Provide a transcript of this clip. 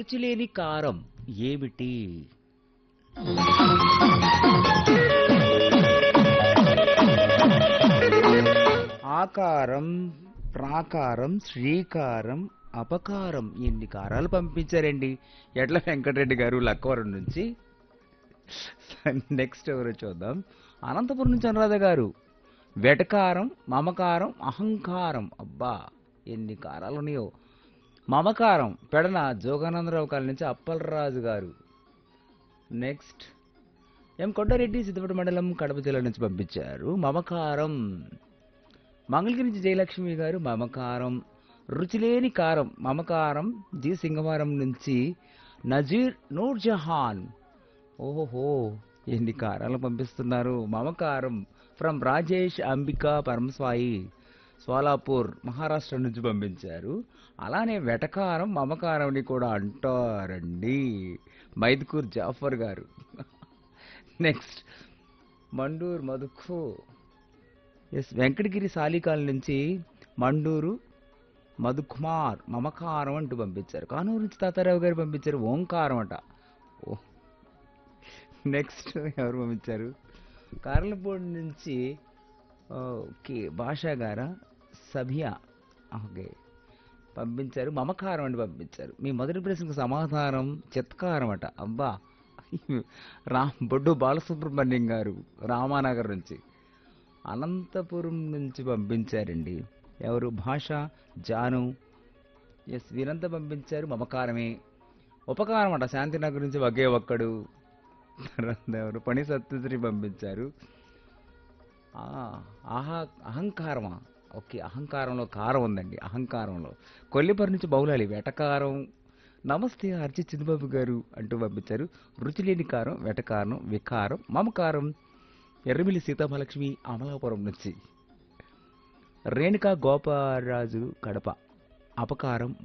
రుచి లేని కారం ఏమిటి ఆకారం ప్రాకారం శ్రీకారం అపకారం ఎన్ని కారాలు పంపించారండి ఎడ్ల వెంకటరెడ్డి గారు లక్కవరం నుంచి నెక్స్ట్ ఎవరు చూద్దాం అనంతపురం నుంచి అనురాధ గారు వెటకారం మమకారం అహంకారం అబ్బా ఎన్ని కారాలు ఉన్నాయో మమకారం పెడన జోగానందరావు కాలనీ నుంచి అప్పలరాజు గారు నెక్స్ట్ ఎం కొండారెడ్డి సిద్దిపేట మండలం కడప జిల్లా నుంచి పంపించారు మమకారం మంగళగిరి నుంచి జయలక్ష్మి గారు మమకారం రుచిలేని కారం మమకారం జి సింగవరం నుంచి నజీర్ నూర్ జహాన్ ఓహో ఎన్ని కారాలు పంపిస్తున్నారు మమకారం ఫ్రమ్ రాజేష్ అంబిక పరమస్వాయి సోలాపూర్ మహారాష్ట్ర నుంచి పంపించారు అలానే వెటకారం మమకారంని కూడా అంటారండి మైదుకూర్ జాఫర్ గారు నెక్స్ట్ మండూర్ మధుకు ఎస్ వెంకటగిరి సాలికాల నుంచి మండూరు మధుకుమార్ మమకారం అంటూ పంపించారు కానూరు నుంచి తాతారావు గారు పంపించారు ఓంకారం అట ఓ నెక్స్ట్ ఎవరు పంపించారు కార్లపూడి నుంచి ఓకే భాషా గారా సభియా ఓకే పంపించారు మమకారం అని పంపించారు మీ మొదటి ప్రశ్నకు సమాధానం చిత్కారం అట అబ్బా రామ్ బొడ్డు బాలసుబ్రహ్మణ్యం గారు రామానగర్ నుంచి అనంతపురం నుంచి పంపించారండి ఎవరు భాష జాను ఎస్ వీరంతా పంపించారు మమకారమే ఉపకారం అట శాంతినగర్ నుంచి ఒకే ఒక్కడు తర్వాత ఎవరు పని సత్యశ్రీ పంపించారు ఆ, ఆహా అహంకారమా ఓకే అహంకారంలో కారం ఉందండి అహంకారంలో కొల్లిపరి నుంచి బౌలాలి వెటకారం నమస్తే అర్చి చిన్నబాబు గారు అంటూ పంపించారు రుచి లేని కారం వెటకారం వికారం మమకారం ఎర్రమిల్లి సీతామహాలక్ష్మి అమలాపురం నుంచి రేణుకా గోపారాజు కడప అపకారం